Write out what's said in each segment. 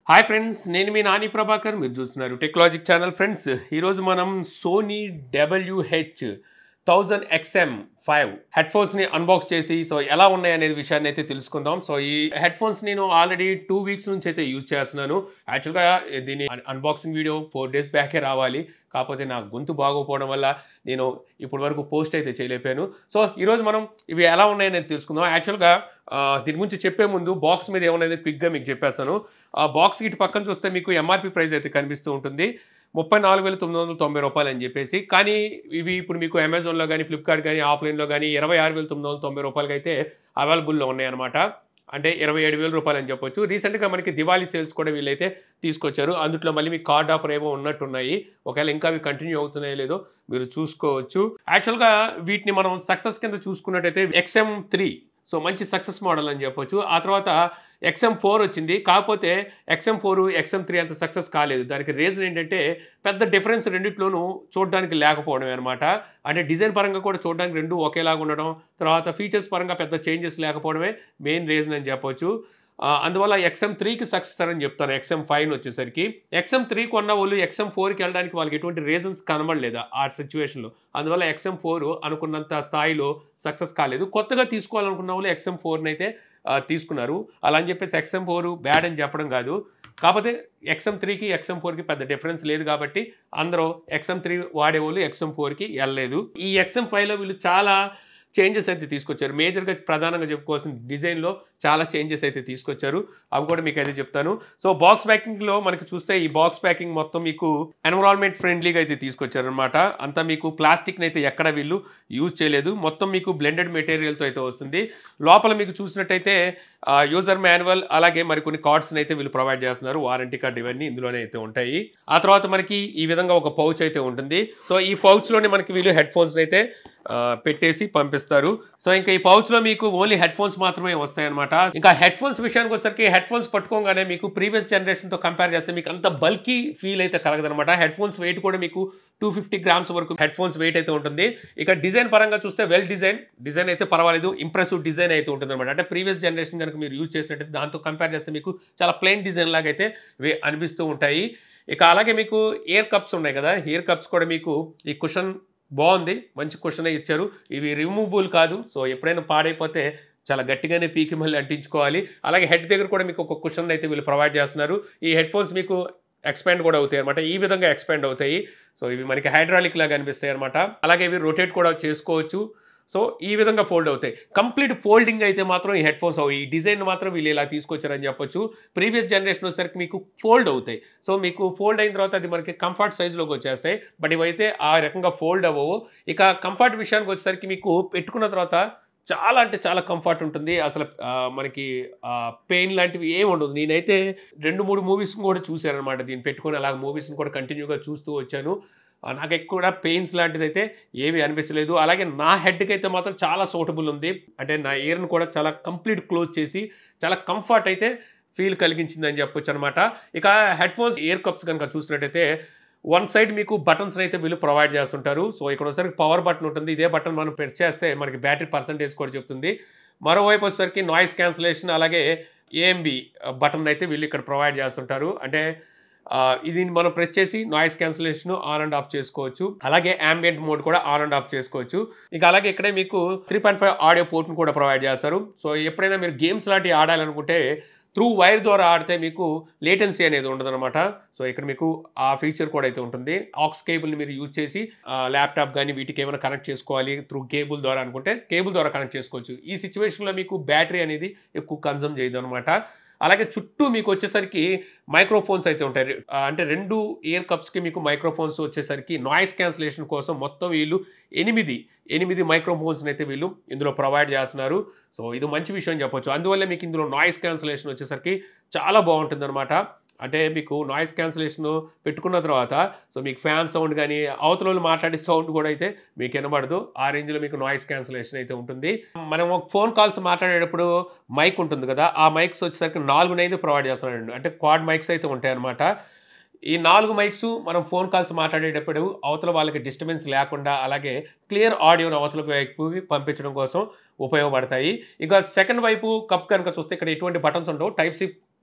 hi friends నేను మీ నాని ప్రభాకర్ మీరు చూస్తున్నారు టెక్నాలజిక్ ఛానల్ ఫ్రెండ్స్ ఈరోజు మనం Sony WH thousand XM five head ఫోన్స్ని అన్బాక్స్ చేసి సో ఎలా ఉన్నాయి అనేది విషయాన్ని అయితే తెలుసుకుందాం సో ఈ హెడ్ ఫోన్స్ నేను ఆల్రెడీ టూ వీక్స్ నుంచి అయితే యూజ్ చేస్తున్నాను యాక్చువల్గా దీని అన్బాక్సింగ్ వీడియో ఫోర్ డేస్ బ్యాకే రావాలి కాకపోతే నా గొంతు బాగోపోవడం వల్ల నేను ఇప్పటి వరకు పోస్ట్ అయితే చేయలేకపోయాను సో ఈరోజు మనం ఇవి ఎలా ఉన్నాయనేది తెలుసుకుందాం యాక్చువల్గా ఆ, దీని గురించి చెప్పే ముందు బాక్స్ మీద ఏమనేది క్విక్గా మీకు చెప్పేస్తాను ఆ బాక్స్ ఇటు పక్కన చూస్తే మీకు ఎంఆర్పి ప్రైస్ అయితే కనిపిస్తూ ఉంటుంది ముప్పై నాలుగు వేల తొమ్మిది వందల తొంభై రూపాయలు అని చెప్పేసి కానీ ఇవి ఇప్పుడు మీకు అమెజాన్లో కానీ ఫ్లిప్కార్ట్ కానీ ఆఫ్లైన్లో కానీ ఇరవై ఆరు వేల తొమ్మిది వందల తొంభై రూపాయలకి అయితే అవైలబుల్లో ఉన్నాయన్నమాట అంటే ఇరవై ఏడు వేల రూపాయలు అని చెప్పొచ్చు రీసెంట్గా మనకి దివాళీ సేల్స్ కూడా వీళ్ళైతే తీసుకొచ్చారు అందులో మళ్ళీ మీకు కార్డ్ ఆఫర్ ఏమో ఉన్నట్టున్నాయి ఒకవేళ ఇంకా అవి కంటిన్యూ అవుతున్నాయో లేదో మీరు చూసుకోవచ్చు యాక్చువల్గా వీటిని మనం సక్సెస్ కింద చూసుకున్నట్టయితే ఎక్స్ఎం త్రీ సో మంచి సక్సెస్ మోడల్ అని చెప్పొచ్చు ఆ తర్వాత ఎక్స్ఎం ఫోర్ వచ్చింది కాకపోతే ఎక్స్ఎం ఫోర్ ఎక్స్ఎం త్రీ అంత సక్సెస్ కాలేదు దానికి రీజన్ ఏంటంటే పెద్ద డిఫరెన్స్ రెండిట్లోనూ చూడడానికి లేకపోవడమే అనమాట అంటే డిజైన్ పరంగా కూడా చూడడానికి రెండు ఒకేలాగా ఉండడం తర్వాత ఫీచర్స్ పరంగా పెద్ద చేంజెస్ లేకపోవడమే మెయిన్ రీజన్ అని చెప్పొచ్చు ఆ, అందువల్ల ఎక్స్ఎం త్రీకి సక్సెస్ అని చెప్తాను ఎక్స్ఎం ఫైవ్ వచ్చేసరికి ఎక్స్ఎం త్రీ కొన్న వాళ్ళు ఎక్స్ఎం ఫోర్కి వెళ్ళడానికి వాళ్ళకి ఎటువంటి రీజన్స్ కనబడలేదు ఆ సిచ్యువేషన్లో అందువల్ల ఎక్స్ఎం ఫోర్ అనుకున్నంత స్థాయిలో సక్సెస్ కాలేదు కొత్తగా తీసుకోవాలనుకున్న వాళ్ళు ఎక్స్ఎం ఫోర్ని అయితే ఆ, తీసుకున్నారు అలా అని చెప్పేసి ఎక్స్ఎం ఫోర్ బ్యాడ్ అని చెప్పడం కాదు కాకపోతే ఎక్స్ఎం త్రీకి ఎక్స్ఎం ఫోర్కి పెద్ద డిఫరెన్స్ లేదు కాబట్టి అందరూ ఎక్స్ఎం త్రీ వాడే వాళ్ళు ఎక్స్ఎం ఫోర్కి వెళ్ళలేదు ఈ ఎక్స్ఎం ఫైవ్లో వీళ్ళు చాలా చేంజెస్ అయితే తీసుకొచ్చారు మేజర్గా ప్రధానంగా చెప్పుకోవాల్సిన డిజైన్లో చాలా చేంజెస్ అయితే తీసుకొచ్చారు అవి కూడా మీకు అయితే చెప్తాను సో బాక్స్ ప్యాకింగ్లో మనకి చూస్తే ఈ బాక్స్ ప్యాకింగ్ మొత్తం మీకు ఎన్విరాన్మెంట్ ఫ్రెండ్లీగా అయితే తీసుకొచ్చారు అనమాట అంతా మీకు ప్లాస్టిక్ని అయితే ఎక్కడ వీళ్ళు యూజ్ చేయలేదు మొత్తం మీకు బ్లెండెడ్ మెటీరియల్తో అయితే వస్తుంది లోపల మీకు చూసినట్టయితే యూజర్ మాన్యువల్ అలాగే మరికొన్ని కార్డ్స్ని అయితే వీళ్ళు ప్రొవైడ్ చేస్తున్నారు వారంటీ కార్డ్ ఇవన్నీ ఇందులోనే అయితే ఉంటాయి ఆ తర్వాత మనకి ఈ విధంగా ఒక పౌచ్ అయితే ఉంటుంది సో ఈ పౌచ్లోనే మనకి వీళ్ళు హెడ్ ఫోన్స్ని అయితే ఆ, పెట్టేసి పంపిస్తారు సో ఇంకా ఈ పౌచ్లో మీకు ఓన్లీ హెడ్ ఫోన్స్ మాత్రమే వస్తాయన్నమాట ఇంకా హెడ్ ఫోన్స్ విషయానికి వచ్చేసరికి హెడ్ ఫోన్స్ పట్టుకోగానే మీకు ప్రీవియస్ జనరేషన్తో కంపేర్ చేస్తే మీకు అంత బల్కీ ఫీల్ అయితే కలగదనమాట హెడ్ ఫోన్స్ వెయిట్ కూడా మీకు టూ ఫిఫ్టీ గ్రామ్స్ వరకు హెడ్ ఫోన్స్ వెయిట్ అయితే ఉంటుంది ఇక డిజైన్ పరంగా చూస్తే వెల్ డిజైన్ డిజైన్ అయితే పర్వాలేదు ఇంప్రెసివ్ డిజైన్ అయితే ఉంటుంది అనమాట అంటే ప్రీవియస్ జనరేషన్ కనుక మీరు యూజ్ చేసినట్టయితే దాంతో కంపేర్ చేస్తే మీకు చాలా ప్లెయిన్ డిజైన్ లాగా అయితే ఇవి అనిపిస్తూ ఉంటాయి ఇక అలాగే మీకు ఇయర్ కప్స్ ఉన్నాయి కదా ఇయర్ కప్స్ కూడా మీకు ఈ కుషన్ బాగుంది మంచి కుషన్ ఇచ్చారు ఇవి రిమూవబుల్ కాదు సో ఎప్పుడైనా పాడైపోతే చాలా గట్టిగానే పీకి మళ్ళీ అంటించుకోవాలి అలాగే హెడ్ దగ్గర కూడా మీకు ఒక కుషన్ అయితే వీళ్ళు ప్రొవైడ్ చేస్తున్నారు ఈ హెడ్ ఫోన్స్ మీకు ఎక్స్పాండ్ కూడా అవుతాయి అనమాట ఈ విధంగా ఎక్స్పాండ్ అవుతాయి సో ఇవి మనకి హైడ్రాలిక్ లాగా అనిపిస్తాయి అనమాట అలాగే ఇవి రొటేట్ కూడా చేసుకోవచ్చు సో ఈ విధంగా ఫోల్డ్ అవుతాయి కంప్లీట్ ఫోల్డింగ్ అయితే మాత్రం ఈ హెడ్ ఫోన్స్ అవు ఈ డిజైన్ మాత్రం వీళ్ళు ఇలా తీసుకొచ్చారని చెప్పొచ్చు ప్రీవియస్ జనరేషన్ వచ్చేసరికి మీకు ఫోల్డ్ అవుతాయి సో మీకు ఫోల్డ్ అయిన తర్వాత అది మనకి కంఫర్ట్ సైజులోకి వచ్చేస్తాయి బట్ ఇవైతే ఆ రకంగా ఫోల్డ్ అవ్వవు ఇక కంఫర్ట్ విషయానికి వచ్చేసరికి మీకు పెట్టుకున్న తర్వాత చాలా అంటే చాలా కంఫర్ట్ ఉంటుంది అసలు ఆ, మనకి పెయిన్ లాంటివి ఏమి ఉండదు నేనైతే రెండు మూడు మూవీస్ కూడా చూశాను అనమాట దీన్ని పెట్టుకొని అలాగ మూవీస్ని కూడా కంటిన్యూగా చూస్తూ వచ్చాను ఆ, నాకు ఎక్కువ పెయిన్స్ లాంటిది అయితే ఏమీ అనిపించలేదు అలాగే నా హెడ్కి అయితే మాత్రం చాలా సూటబుల్ ఉంది అంటే నా ఇయర్ని కూడా చాలా కంప్లీట్ క్లోజ్ చేసి చాలా కంఫర్ట్ అయితే ఫీల్ కలిగించిందని చెప్పొచ్చు అనమాట ఇక హెడ్ ఫోన్స్ ఇయర్ కప్స్ కనుక చూసినట్టయితే వన్ సైడ్ మీకు బటన్స్ అయితే వీళ్ళు ప్రొవైడ్ చేస్తుంటారు సో ఇక్కడ వచ్చేసరికి పవర్ బటన్ ఉంటుంది ఇదే బటన్ మనం ప్రెస్ చేస్తే మనకి బ్యాటరీ పర్సంటేజ్ కూడా చెప్తుంది మరోవైపు వచ్చేసరికి నాయిస్ క్యాన్సిలేషన్ అలాగే ఏఎంబి బటన్ అయితే వీళ్ళు ఇక్కడ ప్రొవైడ్ చేస్తుంటారు అంటే ఆ, ఇది మనం ప్రెస్ చేసి noise cancellation on and off చేసుకోవచ్చు అలాగే ambient మోడ్ కూడా ఆన్ అండ్ ఆఫ్ చేసుకోవచ్చు ఇంకా అలాగే ఇక్కడే మీకు త్రీ పాయింట్ ఫైవ్ ఆడియో పోర్ట్ని కూడా ప్రొవైడ్ చేస్తారు సో ఎప్పుడైనా మీరు గేమ్స్ లాంటివి ఆడాలనుకుంటే త్రూ వైర్ ద్వారా ఆడితే మీకు లేటెన్సీ అనేది ఉండదన్నమాట సో ఇక్కడ మీకు ఆ ఫీచర్ కూడా అయితే ఉంటుంది ఆక్స్ కేబుల్ని మీరు యూజ్ చేసి ల్యాప్టాప్ కానీ వీటికి ఏమైనా కనెక్ట్ చేసుకోవాలి త్రూ కేబుల్ ద్వారా అనుకుంటే కేబుల్ ద్వారా కనెక్ట్ చేసుకోవచ్చు ఈ సిచ్యువేషన్లో మీకు బ్యాటరీ అనేది ఎక్కువ కన్సూమ్ చేయదు అనమాట అలాగే చుట్టూ మీకు వచ్చేసరికి మైక్రోఫోన్స్ అయితే ఉంటాయి ఆ, అంటే రెండు ఇయర్ కప్స్కి మీకు మైక్రోఫోన్స్ వచ్చేసరికి నాయిస్ క్యాన్సిలేషన్ కోసం మొత్తం వీళ్ళు ఎనిమిది ఎనిమిది మైక్రోఫోన్స్ని అయితే వీళ్ళు ఇందులో ప్రొవైడ్ చేస్తున్నారు సో ఇది మంచి విషయం చెప్పొచ్చు అందువల్ల మీకు ఇందులో నాయిస్ క్యాన్సిలేషన్ వచ్చేసరికి చాలా బాగుంటుంది అనమాట అంటే మీకు నాయిస్ క్యాన్సిలేషన్ పెట్టుకున్న తర్వాత సో మీకు ఫ్యాన్ సౌండ్ కానీ అవతల వాళ్ళు మాట్లాడే సౌండ్ కూడా అయితే మీకు వినబడదు ఆ రేంజ్లో మీకు నాయిస్ క్యాన్సిలేషన్ అయితే ఉంటుంది మనం ఒక ఫోన్ కాల్స్ మాట్లాడేటప్పుడు మైక్ ఉంటుంది కదా ఆ మైక్స్ వచ్చేసరికి నాలుగునైతే ప్రొవైడ్ చేస్తున్నాడు అంటే క్వాడ్ మైక్స్ అయితే ఉంటాయి అనమాట ఈ నాలుగు మైక్స్ మనం ఫోన్ కాల్స్ మాట్లాడేటప్పుడు అవతల వాళ్ళకి డిస్టర్బెన్స్ లేకుండా అలాగే క్లియర్ ఆడియోని అవతల వైపుకి పంపించడం కోసం ఉపయోగపడతాయి ఇక సెకండ్ వైపు కప్ కనుక చూస్తే ఇక్కడ ఎటువంటి బటన్స్ ఉండవు టైప్ సి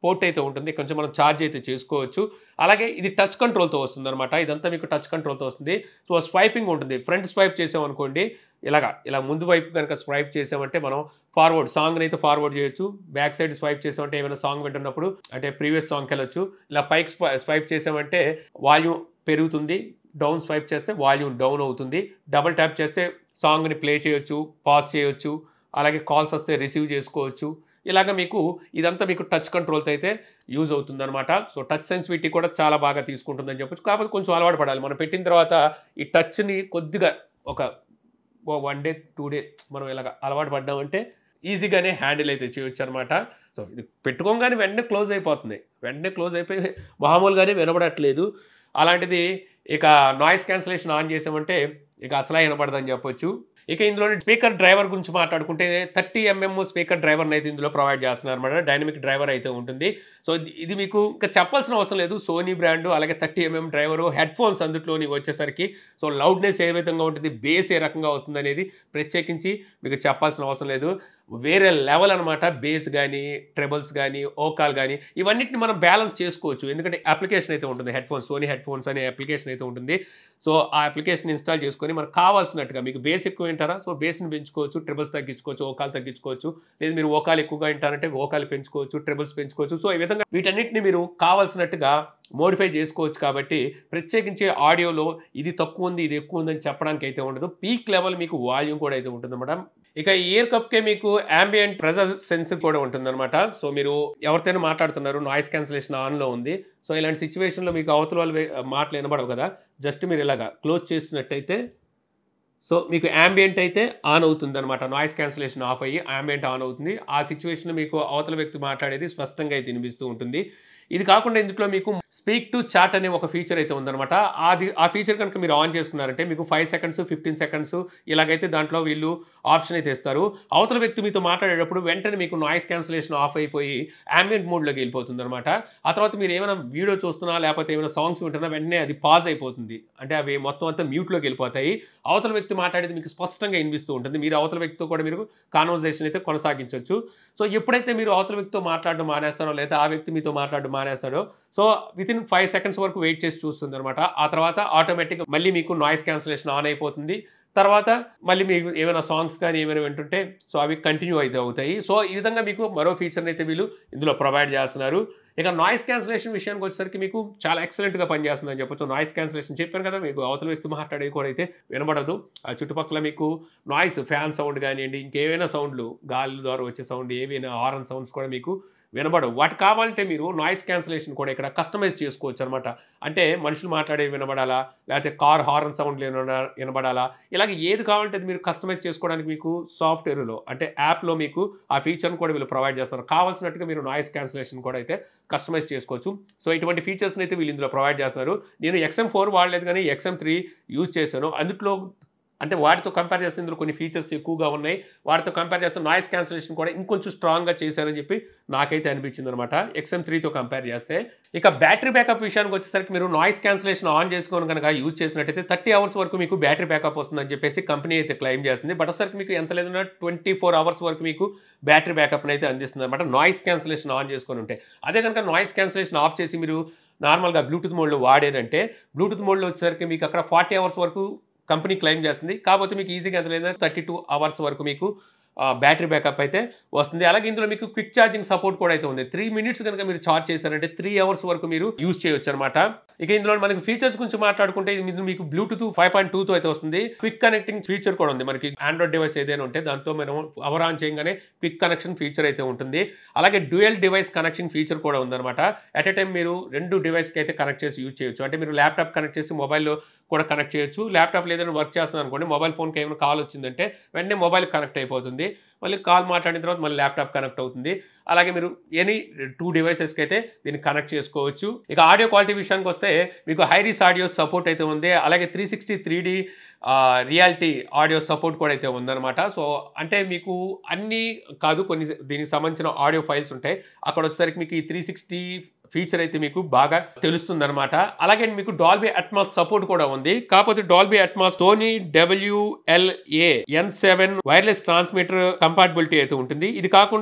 పోర్ట్ అయితే ఉంటుంది కొంచెం మనం ఛార్జ్ అయితే చేసుకోవచ్చు అలాగే ఇది టచ్ కంట్రోల్తో వస్తుంది అనమాట ఇదంతా మీకు టచ్ కంట్రోల్తో వస్తుంది సో స్వైపింగ్ ఉంటుంది ఫ్రంట్ స్వైప్ చేసామనుకోండి ఇలాగా ఇలా ముందు వైపు కనుక స్వైప్ చేసామంటే మనం ఫార్వర్డ్ సాంగ్ని అయితే ఫార్వర్డ్ చేయొచ్చు బ్యాక్ సైడ్ స్వైప్ చేసామంటే ఏమైనా సాంగ్ వింటున్నప్పుడు అంటే ప్రీవియస్ సాంగ్కి వెళ్ళొచ్చు ఇలా పైకి స్వైప్ చేసామంటే వాల్యూమ్ పెరుగుతుంది డౌన్ స్వైప్ చేస్తే వాల్యూమ్ డౌన్ అవుతుంది డబుల్ ట్యాప్ చేస్తే సాంగ్ని ప్లే చేయొచ్చు పాజ్ చేయొచ్చు అలాగే కాల్స్ వస్తే రిసీవ్ చేసుకోవచ్చు ఇలాగ మీకు ఇదంతా మీకు టచ్ కంట్రోల్తో అయితే యూజ్ అవుతుందన్నమాట సో టచ్ సెన్సివిటీ కూడా చాలా బాగా తీసుకుంటుందని చెప్పొచ్చు కాకపోతే కొంచెం అలవాటు పడాలి మనం పెట్టిన తర్వాత ఈ టచ్ని కొద్దిగా ఒక వన్ డే టూ డే మనం ఇలాగ అలవాటు పడ్డామంటే ఈజీగానే హ్యాండిల్ అయితే చేయొచ్చు అనమాట సో ఇది పెట్టుకోగానే వెంటనే క్లోజ్ అయిపోతుంది వెంటనే క్లోజ్ అయిపోయి మామూలుగానే వినబడట్లేదు అలాంటిది ఇక నాయిస్ క్యాన్సిలేషన్ ఆన్ చేసామంటే ఇక అసలు వినపడదని చెప్పొచ్చు ఇక ఇందులో స్పీకర్ డ్రైవర్ గురించి మాట్లాడుకుంటే థర్టీ ఎంఎం స్పీకర్ డ్రైవర్ని అయితే ఇందులో ప్రొవైడ్ చేస్తున్నారు అనమాట డైనమిక్ డ్రైవర్ అయితే ఉంటుంది సో ఇది- ఇది మీకు ఇంకా చెప్పాల్సిన అవసరం లేదు సోనీ బ్రాండ్ అలాగే thirty M M driver head phones అందులోని వచ్చేసరికి సో లౌడ్నెస్ ఏ విధంగా ఉంటుంది బేస్ ఏ రకంగా వస్తుంది అనేది ప్రత్యేకించి మీకు చెప్పాల్సిన అవసరం లేదు వేరే లెవెల్ అనమాట బేస్ కానీ ట్రెబుల్స్ కానీ ఓకాల్ కానీ ఇవన్నిటిని మనం బ్యాలెన్స్ చేసుకోవచ్చు ఎందుకంటే అప్లికేషన్ అయితే ఉంటుంది head phones Sony head phones అనే అప్లికేషన్ అయితే ఉంటుంది సో ఆ అప్లికేషన్ ఇన్స్టాల్ చేసుకొని మనకు కావాల్సినట్టుగా మీకు బేస్ ఎక్కువ వింటారా సో బేస్ని పెంచుకోవచ్చు ట్రిబుల్స్ తగ్గించుకోవచ్చు ఓకాలు తగ్గించుకోవచ్చు లేదు మీరు ఓకాలు ఎక్కువగా వింటారంటే ఓకాలు పెంచుకోవచ్చు ట్రిబుల్స్ పెంచుకోవచ్చు సో ఈ విధంగా వీటన్నిటిని మీరు కావాల్సినట్టుగా మోడిఫై చేసుకోవచ్చు కాబట్టి ప్రత్యేకించి ఆడియోలో ఇది తక్కువ ఉంది ఇది ఎక్కువ ఉందని చెప్పడానికి అయితే ఉండదు పీక్ లెవెల్ మీకు వాల్యూమ్ కూడా అయితే ఉంటుంది మేడం ఇక ఇయర్ కప్కే మీకు ambient ప్రెజర్ సెన్సర్ కూడా ఉంటుందన్నమాట సో మీరు ఎవరితోనైనా మాట్లాడుతున్నారు నాయిస్ క్యాన్సిలేషన్ ఆన్లో ఉంది సో ఇలాంటి సిచ్యువేషన్లో మీకు అవతల వాళ్ళు వే- మాటలు వినబడవు కదా జస్ట్ మీరు ఇలాగా క్లోజ్ చేసినట్టయితే సో మీకు యాంబియంట్ అయితే ఆన్ అవుతుంది అనమాట నాయిస్ క్యాన్సిలేషన్ ఆఫ్ అయ్యి యాంబియంట్ ఆన్ అవుతుంది ఆ సిచ్యువేషన్ మీకు అవతల వ్యక్తి మాట్లాడేది స్పష్టంగా అయితే వినిపిస్తూ ఉంటుంది ఇది కాకుండా ఇందులో మీకు స్పీక్ టు చాట్ అనే ఒక ఫీచర్ అయితే ఉందన్నమాట అది ఆ ఫీచర్ కనుక మీరు ఆన్ చేసుకున్నారంటే మీకు ఫైవ్ సెకండ్స్ ఫిఫ్టీన్ సెకండ్స్ ఇలాగైతే దాంట్లో వీళ్ళు ఆప్షన్ అయితే ఇస్తారు అవతల వ్యక్తి మీతో మాట్లాడేటప్పుడు వెంటనే మీకు నాయిస్ క్యాన్సిలేషన్ ఆఫ్ అయిపోయి ambient మోడ్లోకి వెళ్ళిపోతుంది అనమాట ఆ తర్వాత మీరు ఏమైనా వీడియో చూస్తున్నా లేకపోతే ఏమైనా సాంగ్స్ వింటున్నా వెంటనే అది పాజ్ అయిపోతుంది అంటే అవి మొత్తం అంతా మ్యూట్లోకి వెళ్ళిపోతాయి అవతల వ్యక్తి మాట్లాడేది మీకు స్పష్టంగా వినిపిస్తూ ఉంటుంది మీరు అవతల వ్యక్తితో కూడా మీరు కాన్వర్జేషన్ అయితే కొనసాగించవచ్చు సో ఎప్పుడైతే మీరు అవతల వ్యక్తితో మాట్లాడడం మానేస్తారో లేదా ఆ వ్యక్తి మీతో మాట్లాడడం మానేస్తాడో so with in five seconds వరకు వెయిట్ చేసి చూస్తుంది అనమాట ఆ తర్వాత ఆటోమేటిక్గా మళ్ళీ మీకు నాయిస్ క్యాన్సిలేషన్ ఆన్ అయిపోతుంది తర్వాత మళ్ళీ మీకు ఏమైనా సాంగ్స్ కానీ ఏమైనా వింటుంటే సో అవి కంటిన్యూ అయితే అవుతాయి సో ఈ విధంగా మీకు మరో ఫీచర్ని అయితే వీళ్ళు ఇందులో ప్రొవైడ్ చేస్తున్నారు ఇక నాయిస్ క్యాన్సిలేషన్ విషయానికి వచ్చేసరికి మీకు చాలా ఎక్సలెంట్గా పనిచేస్తుందని చెప్పొచ్చు నాయిస్ క్యాన్సిలేషన్ చెప్పాను కదా మీకు అవతల వ్యక్తి మాట్లాడేది కూడా అయితే వినబడదు ఆ చుట్టుపక్కల మీకు నాయిస్ ఫ్యాన్ సౌండ్ కానివ్వండి ఇంకేమైనా సౌండ్లు గాలి ద్వారా వచ్చే సౌండ్ ఏవైనా హారన్ సౌండ్స్ కూడా మీకు వినబడవు వాటి కావాలంటే మీరు నాయిస్ క్యాన్సిలేషన్ కూడా ఇక్కడ కస్టమైజ్ చేసుకోవచ్చు అనమాట అంటే మనుషులు మాట్లాడేవి వినబడాలా లేకపోతే కార్ హార్న్ సౌండ్ వినబడాలా ఇలాగ ఏది కావాలంటే అది మీరు కస్టమైజ్ చేసుకోవడానికి మీకు సాఫ్ట్వేర్లో అంటే యాప్లో మీకు ఆ ఫీచర్ని కూడా వీళ్ళు ప్రొవైడ్ చేస్తారు కావాల్సినట్టుగా మీరు నాయిస్ క్యాన్సిలేషన్ కూడా అయితే కస్టమైజ్ చేసుకోవచ్చు సో ఇటువంటి ఫీచర్స్ని అయితే వీళ్ళు ఇందులో ప్రొవైడ్ చేస్తున్నారు నేను ఎక్స్ఎం ఫోర్ వాడలేదు కానీ ఎక్స్ఎం త్రీ యూజ్ చేశాను అందులో అంటే వాటితో కంపేర్ చేస్తే ఇందులో కొన్ని ఫీచర్స్ ఎక్కువగా ఉన్నాయి వాటితో కంపేర్ చేస్తే నాయిస్ క్యాన్సిలేషన్ కూడా ఇంకొంచెం స్ట్రాంగ్గా చేశారని చెప్పి నాకైతే అనిపించింది అనమాట ఎక్స్ఎం త్రీతో కంపేర్ చేస్తే ఇక బ్యాటరీ బ్యాకప్ విషయానికి వచ్చేసరికి మీరు నాయిస్ క్యాన్సిలేషన్ ఆన్ చేసుకొని కనుక యూజ్ చేసినట్టయితే థర్టీ అవర్స్ వరకు మీకు బ్యాటరీ బ్యాకప్ వస్తుందని చెప్పేసి కంపెనీ అయితే క్లెయిమ్ చేస్తుంది బట్ ఒకసారికి మీకు ఎంత లేదన్నా ట్వంటీ ఫోర్ అవర్స్ వరకు మీకు బ్యాటరీ బ్యాకప్ని అయితే అందిస్తుంది అనమాట నాయిస్ క్యాన్సిలేషన్ ఆన్ చేసుకొని ఉంటే అదే కనుక నాయిస్ క్యాన్సిలేషన్ ఆఫ్ చేసి మీరు నార్మల్గా బ్లూటూత్ మోడ్లో వాడారంటే బ్లూటూత్ మోడ్లో వచ్చేసరికి మీకు అక్కడ ఫార్టీ అవర్స్ వరకు కంపెనీ క్లెయిమ్ చేస్తుంది కాకపోతే మీకు ఈజీగా ఎంత లేదన్నా థర్టీ టూ అవర్స్ వరకు మీకు బ్యాటరీ బ్యాకప్ అయితే వస్తుంది అలాగే ఇందులో మీకు క్విక్ ఛార్జింగ్ సపోర్ట్ కూడా అయితే ఉంది త్రీ మినిట్స్ కనుక మీరు ఛార్జ్ చేశారంటే త్రీ అవర్స్ వరకు మీరు యూజ్ చేయొచ్చు అనమాట ఇక ఇందులో మనకి ఫీచర్స్ గురించి మాట్లాడుకుంటే ఇది మీకు బ్లూటూత్ ఫైవ్ పాయింట్ టూతో అయితే వస్తుంది క్విక్ కనెక్టింగ్ ఫీచర్ కూడా ఉంది మనకి ఆండ్రాయిడ్ డివైస్ ఏదైనా ఉంటే దాంతో మనం పవర్ ఆన్ చేయగానే క్విక్ కనెక్షన్ ఫీచర్ అయితే ఉంటుంది అలాగే డ్యూయల్ డివైస్ కనెక్షన్ ఫీచర్ కూడా ఉందన్నమాట అట్ ఎ టైం మీరు రెండు డివైస్కి అయితే కనెక్ట్ చేసి యూజ్ చేయొచ్చు అంటే మీరు ల్యాప్టాప్ కనెక్ట్ చేసి మొబైల్లో కూడా కనెక్ట్ చేయొచ్చు ల్యాప్టాప్ ఏదైనా వర్క్ చేస్తున్నాను అనుకోండి మొబైల్ ఫోన్కి ఏమైనా కాల్ వచ్చిందంటే వెంటనే మొబైల్ కనెక్ట్ అయిపోతుంది మళ్ళీ కాల్ మాట్లాడిన తర్వాత మళ్ళీ ల్యాప్టాప్ కనెక్ట్ అవుతుంది అలాగే మీరు ఎనీ టూ డివైసెస్కి అయితే దీన్ని కనెక్ట్ చేసుకోవచ్చు ఇక ఆడియో క్వాలిటీ విషయానికి వస్తే మీకు హైరీస్ ఆడియో సపోర్ట్ అయితే ఉంది అలాగే three sixty three D reality audio support కూడా అయితే ఉందన్నమాట సో అంటే మీకు అన్నీ కాదు కొన్ని దీనికి సంబంధించిన ఆడియో ఫైల్స్ ఉంటాయి అక్కడ వచ్చేసరికి మీకు ఈ త్రీ సిక్స్టీ ఫీచర్ అయితే మీకు బాగా తెలుస్తుంది అనమాట అలాగే మీకు డాల్బీ అట్మాస్ సపోర్ట్ కూడా ఉంది కాకపోతే Dolby Atmos Sony WLA N seven wireless transmitter compatibility అయితే ఉంటుంది ఇది కాకుండా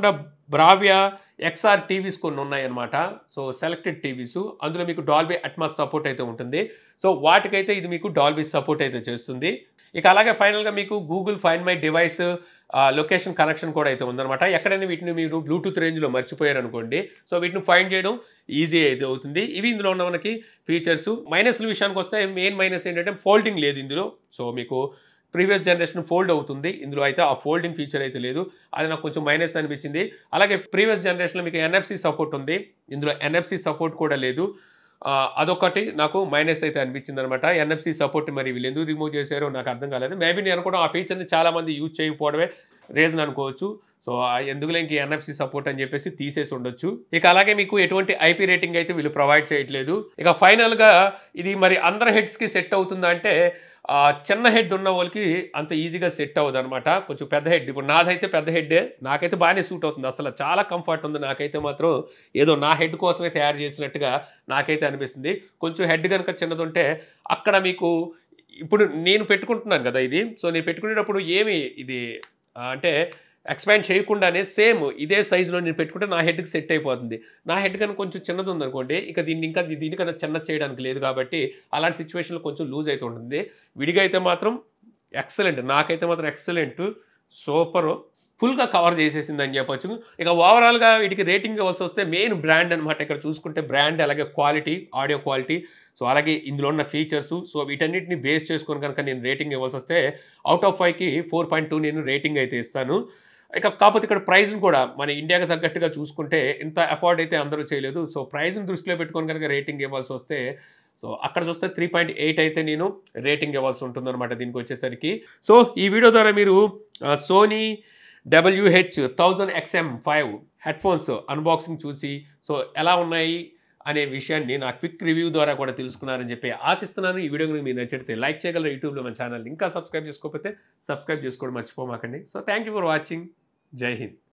బ్రావియా ఎక్స్ఆర్ టీవీస్ కొన్ని ఉన్నాయన్నమాట సో సెలెక్టెడ్ టీవీస్ అందులో మీకు డాల్బీ అట్మాస్ సపోర్ట్ అయితే ఉంటుంది సో వాటికైతే ఇది మీకు డాల్బీ సపోర్ట్ అయితే చేస్తుంది ఇక అలాగే ఫైనల్గా మీకు Google find my device location connection కూడా అయితే ఉందన్నమాట ఎక్కడైనా వీటిని మీరు బ్లూటూత్ రేంజ్లో మర్చిపోయారు అనుకోండి సో వీటిని ఫైండ్ చేయడం ఈజీ అయితే అవుతుంది ఇవి ఇందులో ఉన్న మనకి ఫీచర్స్ మైనస్ల విషయానికి వస్తే మెయిన్ మైనస్ ఏంటంటే ఫోల్డింగ్ లేదు ఇందులో సో మీకు ప్రీవియస్ జనరేషన్ ఫోల్డ్ అవుతుంది ఇందులో అయితే ఆ ఫోల్డింగ్ ఫీచర్ అయితే లేదు అది నాకు కొంచెం మైనస్ అనిపించింది అలాగే ప్రీవియస్ జనరేషన్లో మీకు ఎన్ఎఫ్సి సపోర్ట్ ఉంది ఇందులో ఎన్ఎఫ్సి సపోర్ట్ కూడా లేదు ఆ, అదొకటి నాకు మైనస్ అయితే అనిపించింది అనమాట ఎన్ఎఫ్సి సపోర్ట్ మరి వీళ్ళు ఎందుకు రిమూవ్ చేశారో నాకు అర్థం కాలేదు మేబీ నేను అనుకోవడం ఆ ఫీచర్ని చాలామంది యూజ్ చేయకపోవడమే రీజన్ అనుకోవచ్చు సో ఆ ఎందుకులే ఇంక ఎన్ఎఫ్సి సపోర్ట్ అని చెప్పేసి తీసేసి ఉండొచ్చు ఇక అలాగే మీకు ఎటువంటి ఐపీ రేటింగ్ అయితే వీళ్ళు ప్రొవైడ్ చేయట్లేదు ఇక ఫైనల్గా ఇది మరి అందరి హెడ్స్కి సెట్ అవుతుందా అంటే ఆ, చిన్న హెడ్ ఉన్న వాళ్ళకి అంత ఈజీగా సెట్ అవ్వదు అనమాట కొంచెం పెద్ద హెడ్ ఇప్పుడు నాదైతే పెద్ద హెడ్డే నాకైతే బాగానే సూట్ అవుతుంది అసలు చాలా కంఫర్ట్ ఉంది నాకైతే మాత్రం ఏదో నా హెడ్ కోసమే తయారు చేసినట్టుగా నాకైతే అనిపిస్తుంది కొంచెం హెడ్ కనుక చిన్నది ఉంటే అక్కడ మీకు ఇప్పుడు నేను పెట్టుకుంటున్నాను కదా ఇది సో నేను పెట్టుకునేటప్పుడు ఏమి ఇది ఆ, అంటే ఎక్స్పాండ్ చేయకుండానే సేమ్ ఇదే సైజులో నేను పెట్టుకుంటే నా హెడ్కి సెట్ అయిపోతుంది నా హెడ్ కనుక కొంచెం చిన్నది ఉందనుకోండి ఇక దీన్ని ఇంకా దీనికన్నా చిన్న చేయడానికి లేదు కాబట్టి అలాంటి సిచ్యువేషన్లో కొంచెం లూజ్ అయితే ఉంటుంది విడిగా అయితే మాత్రం ఎక్సలెంట్ నాకైతే మాత్రం ఎక్సలెంట్ సూపర్ ఫుల్గా కవర్ చేసేసింది అని చెప్పొచ్చు ఇక ఓవరాల్గా వీటికి రేటింగ్ ఇవ్వాల్సి వస్తే మెయిన్ బ్రాండ్ అనమాట ఇక్కడ చూసుకుంటే బ్రాండ్ అలాగే క్వాలిటీ ఆడియో క్వాలిటీ సో అలాగే ఇందులో ఉన్న ఫీచర్స్ సో వీటన్నిటిని బేస్ చేసుకొని కనుక నేను రేటింగ్ ఇవ్వాల్సి వస్తే అవుట్ ఆఫ్ ఫైవ్కి ఫోర్ పాయింట్ టూ నేను రేటింగ్ అయితే ఇస్తాను ఇక కాకపోతే ఇక్కడ ప్రైస్ని కూడా మన ఇండియాకి తగ్గట్టుగా చూసుకుంటే ఇంత అఫోర్డ్ అయితే అందరూ చేయలేదు సో ప్రైస్ని దృష్టిలో పెట్టుకొని కనుక రేటింగ్ ఇవ్వాల్సి వస్తే సో అక్కడ చూస్తే త్రీ పాయింట్ ఎయిట్ అయితే నేను రేటింగ్ ఇవ్వాల్సి ఉంటుందన్నమాట దీనికి వచ్చేసరికి సో ఈ వీడియో ద్వారా మీరు Sony WH thousand XM five headphones unboxing చూసి సో ఎలా ఉన్నాయి అనే విషయాన్ని నా క్విక్ రివ్యూ ద్వారా కూడా తెలుసుకున్నారని చెప్పి ఆశిస్తున్నాను ఈ వీడియో కనుక మీరు నచ్చితే లైక్ చేయగలరు యూట్యూబ్లో మన ఛానల్ ఇంకా సబ్స్క్రైబ్ చేసుకోకపోతే సబ్స్క్రైబ్ చేసుకోవడం మర్చిపోమాకండి so thank you for watching Jai Hind